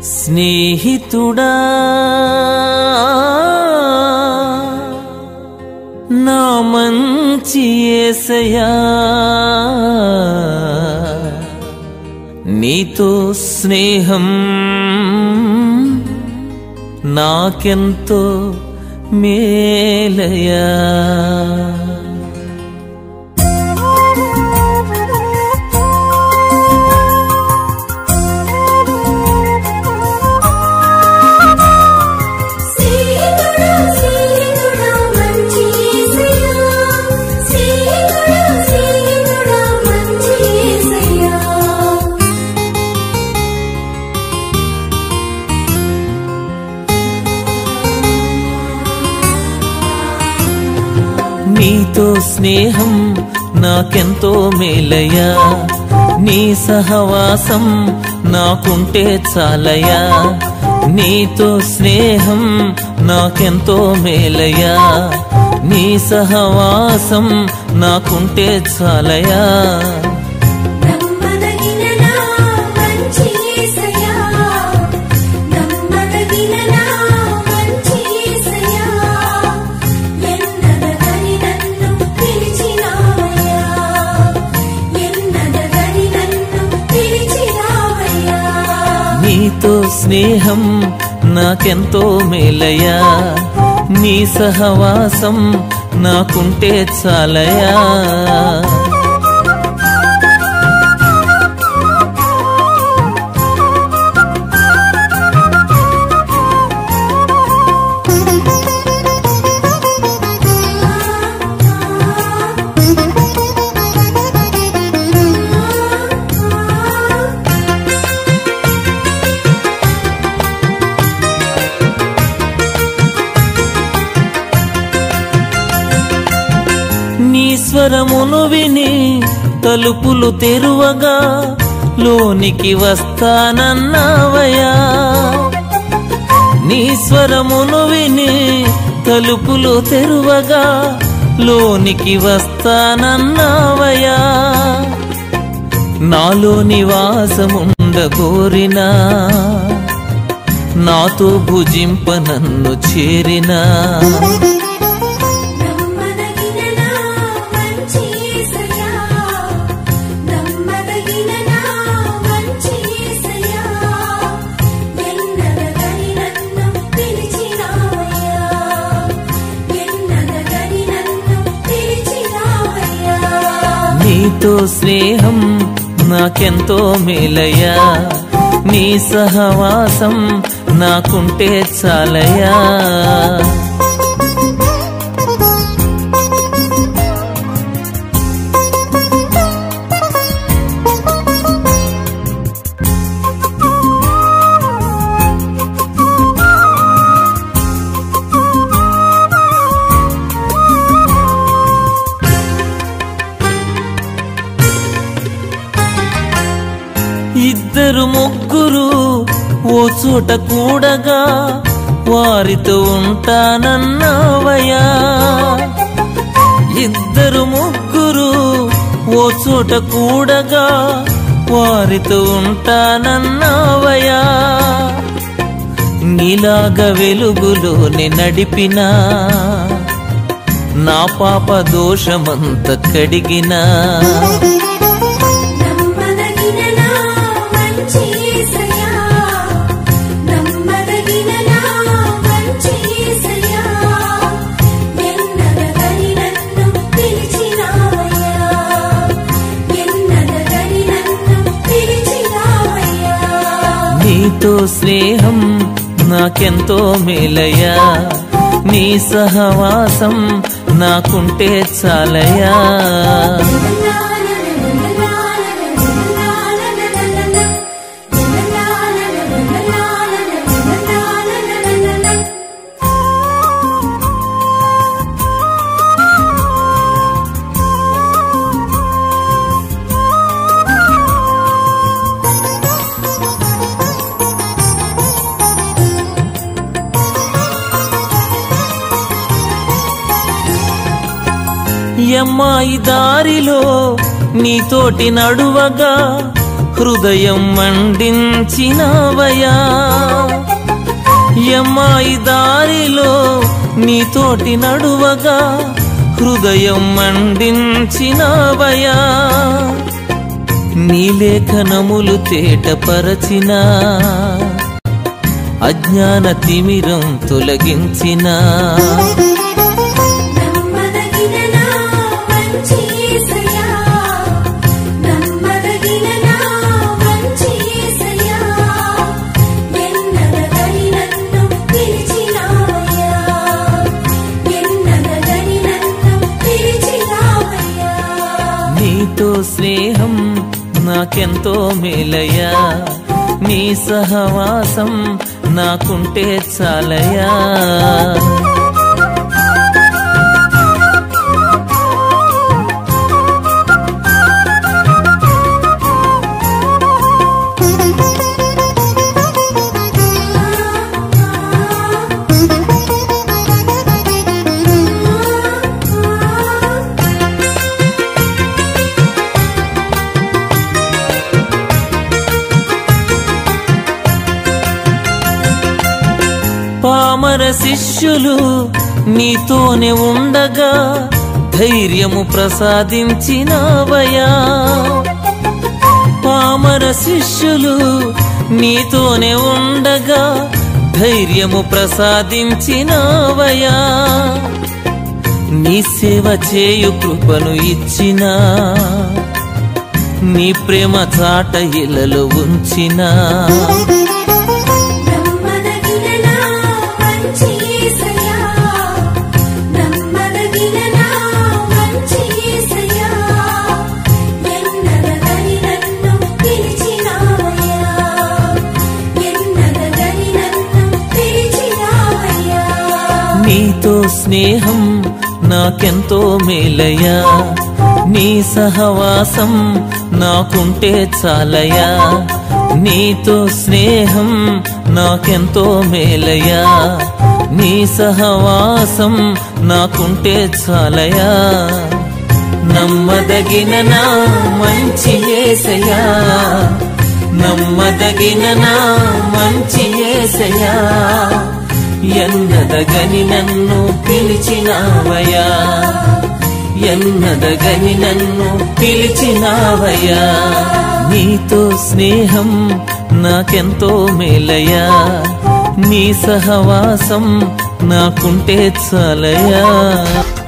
స్నేహితుడా నా మంచి ఏసయా నీతో స్నేహం నాకెంతో మేలయా సీనుడా సీనుడా మంచి యేసయ్యా సీనుడా సీనుడా మంచి యేసయ్యా నీతో స్నేహం నాకెంతో మేలయ్యా నీ సహవాసం నాకుంటే చాలయ్యా నీతో స్నేహం నాకెంతో మేలయ్యా నీ సహవాసం నాకుంటే చాలయ్యా నమ్మదగిన నా మంచి యేసయ్యా నమ్మదగిన నా మంచి యేసయ్యా ఎన్నదగని నన్ను పిలిచినావయ్యా ఎన్నదగని నన్ను పిలిచినావయ్యా నీతో స్నేహం నాకెంతో మేలయ్యా నీ సహవాసం నాకుంటే చాలయ్యా నీ స్వరమును విని తలుపులు తెరువగా లోనికి వస్తానన్నావయా నీ స్వరమును విని తలుపులు తెరువగా లోనికి వస్తానన్నావయా నాలో నివాసముండగోరినా నాతో భుజింప నన్ను చేరినా నమ్మదగిన నా మంచి యేసయ్యా నమ్మదగిన నా మంచి యేసయ్యా ఎన్నదగని నన్ను పిలిచినావయ్యా ఎన్నదగని నన్ను పిలిచినావయ్యా నీతో స్నేహం నాకెంతో మేలయ్యా నీ సహవాసం నాకుంటే చాలయ్యా ఇద్దరు ముగ్గురు ఓ చోట కూడగా వారితో ఉంటానన్నావయ్యా ఇద్దరు ముగ్గురు ఓ చోట కూడగా వారితో ఉంటానన్నావయ్యా నీలాగా వెలుగులోని నడిపినా నా పాప దోషమంత కడిగినా నమ్మదగిన నా మంచి యేసయ్యా నమ్మదగిన నా మంచి యేసయ్యా ఎన్నదగని నన్ను పిలిచినావయ్యా ఎన్నదగని నన్ను పిలిచినావయ్యా నీతో స్నేహం నాకెంతో మేలయ్యా నీ సహవాసం నాకుంటే చాలయ్యా యమ్మాయి దారిలో నీతోటి నడువగా హృదయం మండించినవయా యమ్మాయి దారిలో నీతోటి నడువగా హృదయం మండించినవయా నీ లేఖనములు తేటపరచిన అజ్ఞాన తిమిరం తొలగించిన నమ్మదగిన నా మంచి యేసయ్యా నమ్మదగిన నా మంచి యేసయ్యా ఎన్నగని నన్ను పిలిచినావయ్యా ఎన్నగని నన్ను పిలిచినావయ్యా నీతో స్నేహం నాకెంతో మేలయ్యా నీ సహవాసం నాకుంటే చాలయ్యా పామర శిష్యులు నీతోనే ఉండగా ధైర్యము ప్రసాదించినవయా పామర శిష్యులు నీతోనే ఉండగా ధైర్యము ప్రసాదించినవయా నీ సేవ చేయు కృపను ఇచ్చిన నీ ప్రేమ చాట ఇలలో ఉంచినా నమ్మదగిన నా మంచి యేసయ్యా నమ్మదగిన నా మంచి యేసయ్యా ఎన్నగని నన్ను పిలిచినావయ్యా ఎన్నగని నన్ను పిలిచినావయ్యా నీతో స్నేహం నాకెంతో మేలయ్యా నీ సహవాసం నాకుంటే చాలయ్యా నీతో స్నేహం నాకెంతో మేలయ్యా నీ సహవాసం నాకుంటే చాలయ్యా నమ్మదగిన నా మంచి ఏసయ్యా నమ్మదగిన నా మంచి ఏసయ్యా ఎన్నదగని నన్ను పిలిచినావయ్యా ఎన్నదగని నన్ను పిలిచినావయ్యా నీతో స్నేహం నాకెంతో మేలయ్యా నీ సహవాసం నాకుంటే చాలయ్యా